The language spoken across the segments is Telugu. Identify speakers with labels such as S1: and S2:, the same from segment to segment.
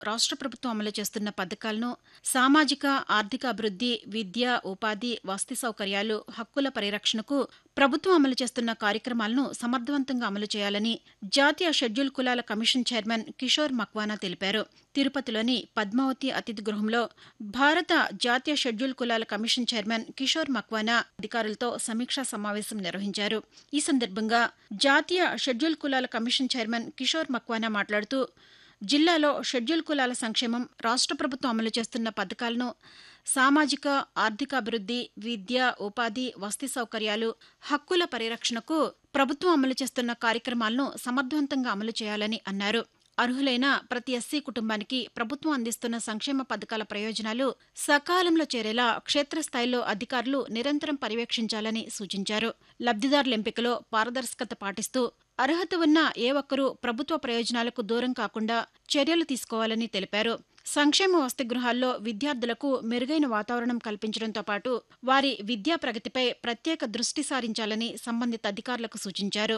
S1: రాష్ట్ర ప్రభుత్వం అమలు చేస్తున్న పథకాలను సామాజిక ఆర్థిక అభివృద్ధి విద్య ఉపాధి వసతి సౌకర్యాలు హక్కుల పరిరక్షణకు ప్రభుత్వం అమలు చేస్తున్న కార్యక్రమాలను సమర్థవంతంగా అమలు చేయాలని జాతీయ షెడ్యూల్ కులాల కమిషన్ చైర్మన్ కిషోర్ మక్వానా తెలిపారు తిరుపతిలోని పద్మావతి అతిథి గృహంలో భారత జాతీయ షెడ్యూల్ కులాల కమిషన్ చైర్మన్ కిషోర్ మక్వానా అధికారులతో సమీక్షా సమావేశం నిర్వహించారు ఈ సందర్భంగా జాతీయ షెడ్యూల్ కులాల కమిషన్ చైర్మన్ కిషోర్ మక్వానా మాట్లాడుతూ జిల్లాలో షెడ్యూల్ కులాల సంక్షేమం రాష్ట్ర ప్రభుత్వం అమలు చేస్తున్న పథకాలను సామాజిక ఆర్థిక అభివృద్ధి విద్య ఉపాధి వసతి సౌకర్యాలు హక్కుల పరిరక్షణకు ప్రభుత్వం అమలు చేస్తున్న కార్యక్రమాలను సమర్థవంతంగా అమలు చేయాలని అన్నారు అర్హులైన ప్రతి ఎస్సీ కుటుంబానికి ప్రభుత్వం అందిస్తున్న సంక్షేమ పథకాల ప్రయోజనాలు సకాలంలో చేరేలా క్షేత్రస్థాయిలో అధికారులు నిరంతరం పర్యవేక్షించాలని సూచించారు లబ్దిదారుల ఎంపికలో పారదర్శకత పాటిస్తూ అర్హత ఉన్న ఏ ఒక్కరూ ప్రభుత్వ ప్రయోజనాలకు దూరం కాకుండా చర్యలు తీసుకోవాలని తెలిపారు సంక్షేమ వసతి గృహాల్లో విద్యార్థులకు మెరుగైన వాతావరణం కల్పించడంతో పాటు వారి విద్యా ప్రగతిపై ప్రత్యేక దృష్టి సారించాలని సంబంధిత అధికారులకు సూచించారు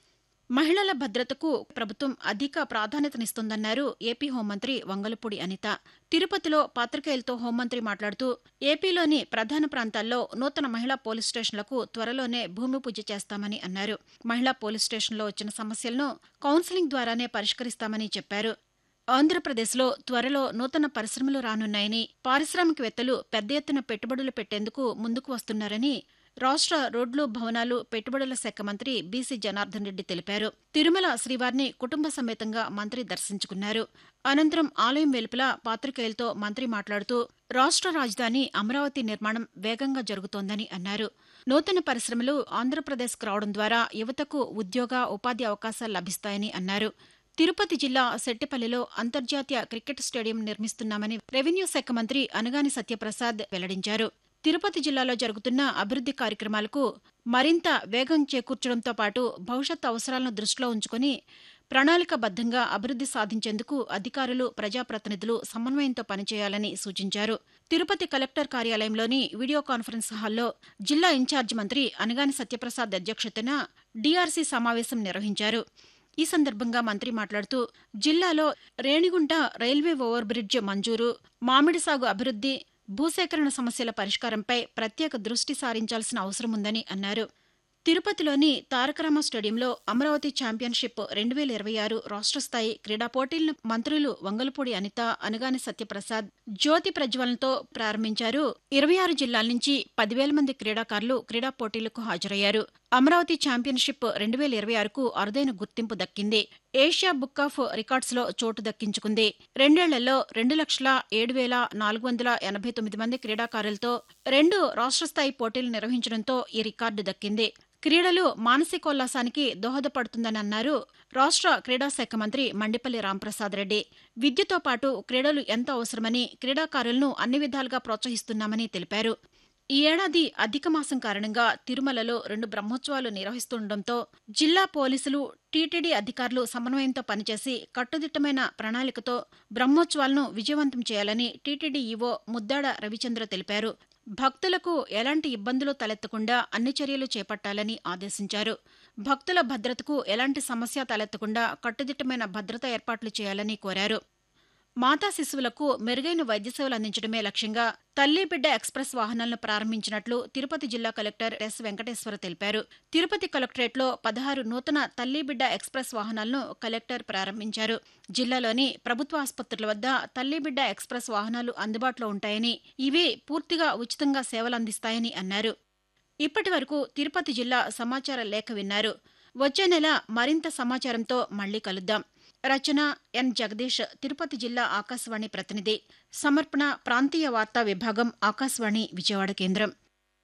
S1: మహిళల భద్రతకు ప్రభుత్వం అధిక ప్రాధాన్యతనిస్తోందన్నారు ఏపీ హోంమంత్రి వంగలపూడి అనిత తిరుపతిలో పాత్రికేయులతో హోంమంత్రి మాట్లాడుతూ ఏపీలోని ప్రధాన ప్రాంతాల్లో నూతన మహిళా పోలీస్ స్టేషన్లకు త్వరలోనే భూమి పూజ చేస్తామని అన్నారు మహిళా పోలీస్ స్టేషన్లో వచ్చిన సమస్యలను కౌన్సిలింగ్ ద్వారానే పరిష్కరిస్తామని చెప్పారు ఆంధ్రప్రదేశ్లో త్వరలో నూతన పరిశ్రమలు రానున్నాయని పారిశ్రామికవేత్తలు పెద్ద ఎత్తున పెట్టుబడులు పెట్టేందుకు ముందుకు వస్తున్నారని రాష్ట్ర రోడ్లు భవనాలు పెట్టుబడుల శాఖ మంత్రి బీసీ జనార్దన్ రెడ్డి తెలిపారు తిరుమల శ్రీవారిని కుటుంబ సమేతంగా మంత్రి దర్శించుకున్నారు అనంతరం ఆలయం వెలుపల పాత్రికేయులతో మంత్రి మాట్లాడుతూ రాష్ట్ర రాజధాని అమరావతి నిర్మాణం వేగంగా జరుగుతోందని అన్నారు నూతన పరిశ్రమలు ఆంధ్రప్రదేశ్కు రావడం ద్వారా యువతకు ఉద్యోగ ఉపాధి అవకాశాలు లభిస్తాయని అన్నారు తిరుపతి జిల్లా సెట్టిపల్లిలో అంతర్జాతీయ క్రికెట్ స్టేడియం నిర్మిస్తున్నామని రెవెన్యూ శాఖ మంత్రి అనగాని సత్యప్రసాద్ వెల్లడించారు తిరుపతి జిల్లాలో జరుగుతున్న అభివృద్ధి కార్యక్రమాలకు మరింత వేగం చేకూర్చడంతో పాటు భవిష్యత్ అవసరాలను దృష్టిలో ఉంచుకుని ప్రణాళికాబద్దంగా అభివృద్ధి సాధించేందుకు అధికారులు ప్రజాప్రతినిధులు సమన్వయంతో పనిచేయాలని సూచించారు తిరుపతి కలెక్టర్ కార్యాలయంలోని వీడియో కాన్ఫరెన్స్ హాల్లో జిల్లా ఇన్ఛార్జి మంత్రి అనగాని సత్యప్రసాద్ అధ్యక్షతన డీఆర్సీ సమావేశం నిర్వహించారు ఈ సందర్భంగా మంత్రి మాట్లాడుతూ జిల్లాలో రేణిగుంట రైల్వే ఓవర్ బ్రిడ్జ్ మంజూరు మామిడి సాగు అభివృద్ధి భూసేకరణ సమస్యల పరిష్కారంపై ప్రత్యేక దృష్టి సారించాల్సిన అవసరం ఉందని అన్నారు తిరుపతిలోని తారకరామ స్టేడియంలో అమరావతి ఛాంపియన్షిప్ రెండు వేల ఇరవై ఆరు రాష్ట్ర స్థాయి క్రీడా పోటీలను మంత్రులు వంగలపూడి అనిత అనగాని సత్యప్రసాద్ జ్యోతి ప్రజ్వలనతో ప్రారంభించారు ఇరవై ఆరు జిల్లాల నుంచి పదివేల మంది క్రీడాకారులు క్రీడా పోటీలకు హాజరయ్యారు అమరావతి ఛాంపియన్షిప్ రెండు వేల ఇరవై ఆరుకు అరుదైన గుర్తింపు దక్కింది ఏషియా బుక్ ఆఫ్ రికార్డ్స్లో చోటు దక్కించుకుంది రెండేళ్లలో రెండు లక్షల ఏడు వేల నాలుగు వందల ఎనభై తొమ్మిది మంది క్రీడాకారులతో రెండు రాష్ట్ర స్థాయి పోటీలు నిర్వహించడంతో ఈ రికార్డు దక్కింది క్రీడలు మానసికోల్లాసానికి దోహదపడుతుందని అన్నారు రాష్ట్ర క్రీడా శాఖ మంత్రి మండిపల్లి రాంప్రసాద్ రెడ్డి విద్యతో పాటు క్రీడలు ఎంతో అవసరమని క్రీడాకారులను అన్ని విధాలుగా ప్రోత్సహిస్తున్నామని తెలిపారు ఈ ఏడాది అధిక మాసం కారణంగా తిరుమలలో రెండు బ్రహ్మోత్సవాలు నిర్వహిస్తుండటంతో జిల్లా పోలీసులు టీటీడీ అధికారులు సమన్వయంతో పనిచేసి కట్టుదిట్టమైన ప్రణాళికతో బ్రహ్మోత్సవాలను విజయవంతం చేయాలని టీటీడీ ఈవో ముద్దాడ రవిచంద్ర తెలిపారు భక్తులకు ఎలాంటి ఇబ్బందులు తలెత్తకుండా అన్ని చర్యలు చేపట్టాలని ఆదేశించారు భక్తుల భద్రతకు ఎలాంటి సమస్య తలెత్తకుండా కట్టుదిట్టమైన భద్రతా ఏర్పాట్లు చేయాలని కోరారు మాతా శిశువులకు మెరుగైన వైద్య సేవలు అందించడమే లక్ష్యంగా తల్లి బిడ్డ ఎక్స్ప్రెస్ వాహనాలను ప్రారంభించినట్లు తిరుపతి జిల్లా కలెక్టర్ ఎస్ వెంకటేశ్వర తెలిపారు తిరుపతి కలెక్టరేట్లో పదహారు నూతన తల్లి బిడ్డ ఎక్స్ప్రెస్ వాహనాలను కలెక్టర్ ప్రారంభించారు జిల్లాలోని ప్రభుత్వ ఆసుపత్రుల వద్ద తల్లి బిడ్డ ఎక్స్ప్రెస్ వాహనాలు అందుబాటులో ఉంటాయని ఇవి పూర్తిగా ఉచితంగా సేవలు అందిస్తాయని అన్నారు ఇప్పటి వరకు తిరుపతి జిల్లా సమాచార లేఖ విన్నారు వచ్చే నెల మరింత సమాచారంతో మళ్లీ కలుద్దాం రచన ఎన్ జగదీష్ తిరుపతి జిల్లా ఆకాశవాణి ప్రతినిధి సమర్పణ ప్రాంతీయ వార్తా విభాగం ఆకాశవాణి విజయవాడ కేంద్రం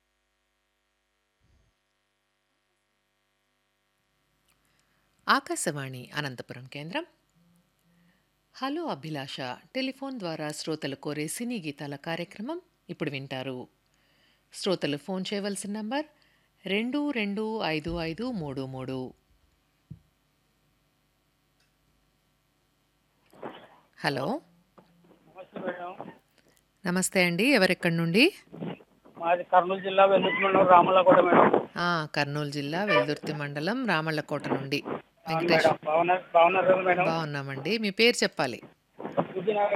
S2: ఆకాశవాణి అనంతపురం కేంద్రం హలో అభిలాష టెలిఫోన్ ద్వారా శ్రోతలు కోరే సినీ గీతాల కార్యక్రమం ఇప్పుడు వింటారు శ్రోతలు ఫోన్ చేయవలసిన నంబర్ రెండు రెండు ఐదు ఐదు మూడు మూడు హలో
S3: నమస్తే మేడం
S2: నమస్తే అండి ఎవరెక్కడి నుండి
S3: మాది కర్నూలు జిల్లా వెల్లుల్లి మండలం రామలకోట మేడం
S2: ఆ, కర్నూలు జిల్లా వెల్దుర్తి మండలం రామళ్ళకోట నుండి
S3: అవును
S2: వెంకటేష్
S3: మేడం బాగున్నారు బాగున్నారు కదా మేడం
S2: బాగున్నామండి మీ పేరు చెప్పాలి
S3: బాపూజీ నగర్